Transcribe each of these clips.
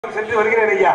சென்று வருகிறேன் ஐயா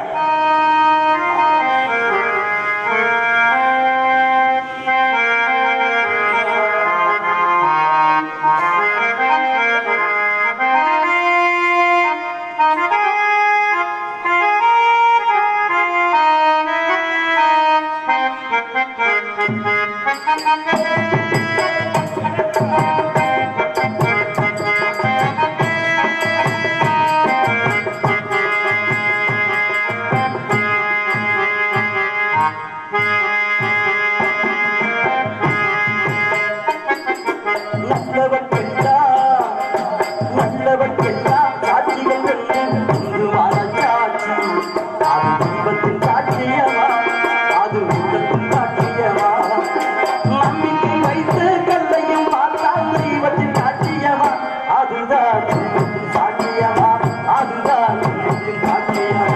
நல்லவர்க்கெல்லாம் நல்லவர்க்கெல்லாம் சாட்சிகள் வெல்லும் இங்கு மனச்சாட்சி அது தெய்வத்தின் சாட்சியமா அது உள்ளத்தின் சாட்சியமா நம்பிக்கை வைத்து கல்லையும் பார்த்தால் தெய்வத்தின் சாட்சியமா அதுதான் தெய்வத்தின் சாட்சியமா அதுதான் தெய்வத்தின் சாட்சியமா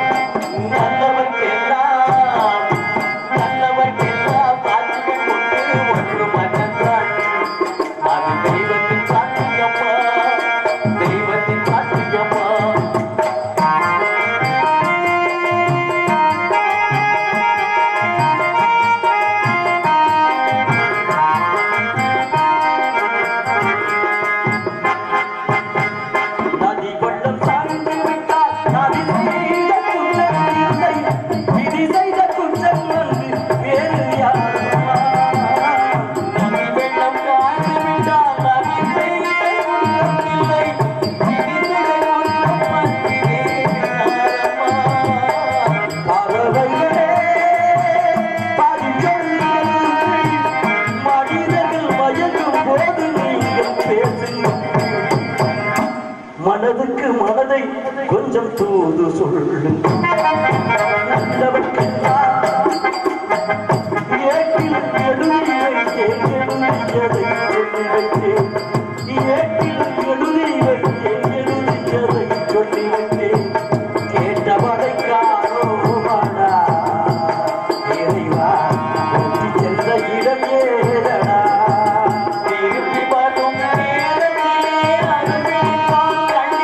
நல்லவர்க்கெல்லாம் நல்லவர்க்கெல்லாம் சாட்சிகள் கொண்டு ஒன்று மனச்சாட்சி அது தெய்வத்தின் சாட்சியம்மா தெய்வத்தின் சாட்சியம்மா நதி வெள்ளம் சாய்ந்து விட்டால் நதி செய்த குற்றம் இல்லை விதி செய்த குற்றம் வந்து வேறு யாரம்மா நதி வெள்ளம் சாய்ந்து விட்டால் நதி செய்த குற்றம் இல்லை விதி செய்த குற்றம் வந்து வேறு யாரம்மா பறவைகளே பரிசொல்லுங்கள் மனிதர்கள் மயங்கும் போது நீங்கள் பேசுங்கள் மனதுக்கு மனதை கொஞ்சம் தூது சொல்லும் நல்லவர்க்கெல்லாம் ஏட்டில் எழுதி வைத்தேன் எழுதியதை சொல்லி வைத்தேன் ஏட்டில் எழுதி வைத்தேன் எழுதியதை சொல்லி வைத்தேன் கேட்டவனை காணோமாடா இறைவா ஒட்டி சென்ற இடம் ஏதடா திரும்பி வரும் நேரத்திலே அருமைதான்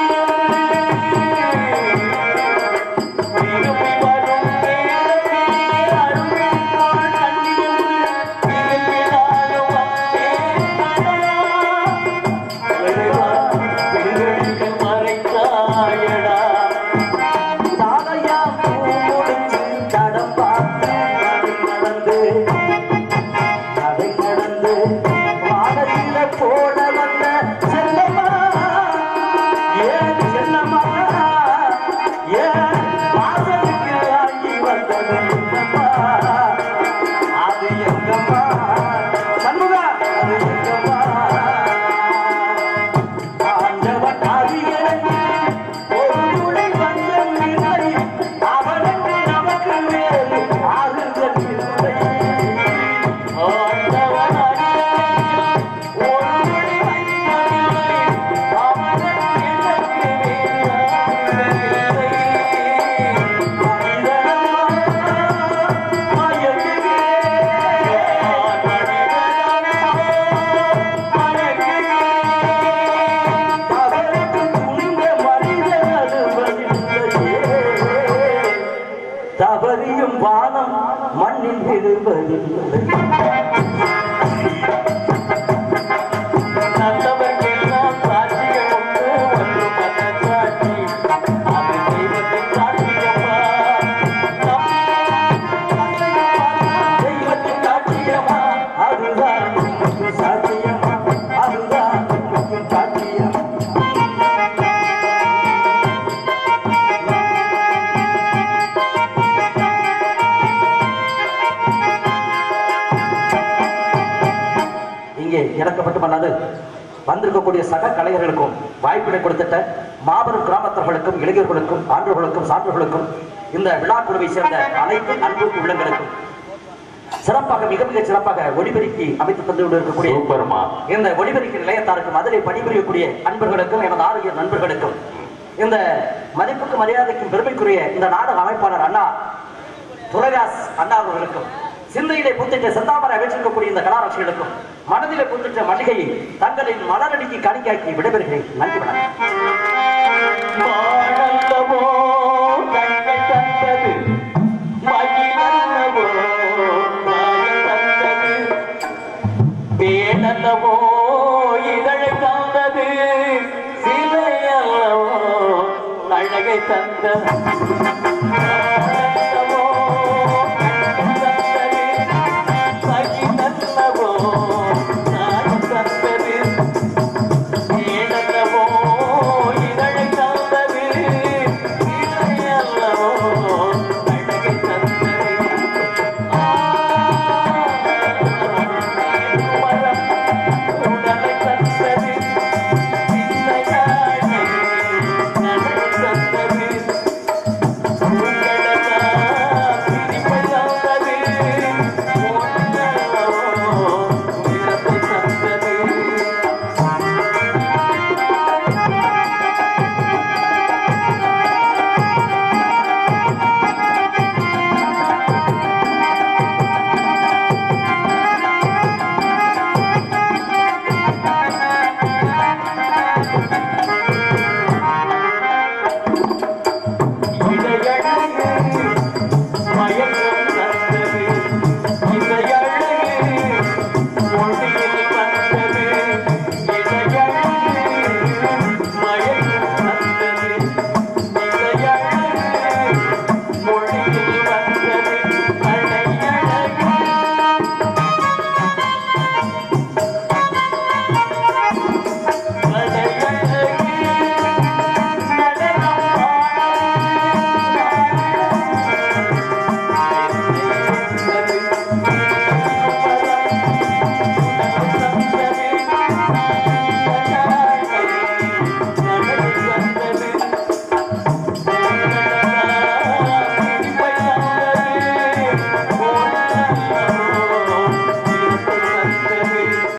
திரும்பி வரும் நேரத்திலே அருமைதான் கண்டிருந்து திரும்பினாலும் வந்தேனடா. இறைவா, திருவடியில் மறைத்தாயடா சாலையா பூ முடிச்சு தடம் பார்த்து நடந்து நடை நடந்து வானத்தில போட வந்த செல்லம்மா ஏன் செல்லம்மா ஏன் வாசலுக்கு ஆகி வந்தது என்னம்மா அது எங்கம்மா சண்முகா அது எங்கம்மா ஆண்டவன் அதிகரங்கு ஒரு துளி வஞ்சம் இல்லை அவனுக்கு நமக்கு வேறு ஆறுதல் இல்லை ஆண்டவன் அதிகரங்கு ஒரு துளி வஞ்சம் இல்லை அவனுக்கு எனக்கு வேறு ஆறுதல் இல்லை மனிதனம்மா தவறியும் வானம் மண்ணில் விழுவதில்லை நல்லவர்க்கெல்லாம் சாட்சியம் உண்டு ஒன்று மனசாட்சி அது தெய்வத்தின் சாட்சியம்மா தெய்வத்தின் சாட்சியமா அதுதான் தெய்வத்தின் சாட்சியமா அதுதான் தெய்வத்தின் சாட்சியம் இங்கே இறக்கப்பட்டு பண்ணாது வந்திருக்கக்கூடிய சக கலைஞர்களுக்கும் வாய்ப்பினை கொடுத்துட்ட மாபெரும் கிராமத்தர்களுக்கும் இளைஞர்களுக்கும் ஆண்டவர்களுக்கும் சான்றோர்களுக்கும் இந்த விழா குழுவை சேர்ந்த அனைத்து அன்பு உள்ளங்களுக்கும் சிறப்பாக மிக மிக சிறப்பாக ஒளிபெருக்கி அமைத்து தந்து கொண்டு இருக்கக்கூடிய சூப்பர்மா இந்த ஒளிபெருக்கி நிலையத்தாருக்கும் அதிலே பணிபுரியக்கூடிய அன்பர்களுக்கும் எனது ஆரோக்கிய நண்பர்களுக்கும் இந்த மதிப்புக்கும் மரியாதைக்கும் பெருமைக்குரிய இந்த நாடக அமைப்பாளர் அண்ணா துரைராஸ் அண்ணா அவர்களுக்கும் சிந்தையிலே புத்திட்ட செந்தாமரை அமைச்சிருக்கக்கூடிய இந்த கலாராட்சிகளுக்கும் மனதிலே புத்திட்ட மல்லிகையை தங்களின் மலரடிக்கு காணிக்காக்கி விடைபெறுகிறேன் நன்றி வணக்கம் வாழல்லவோ தந்த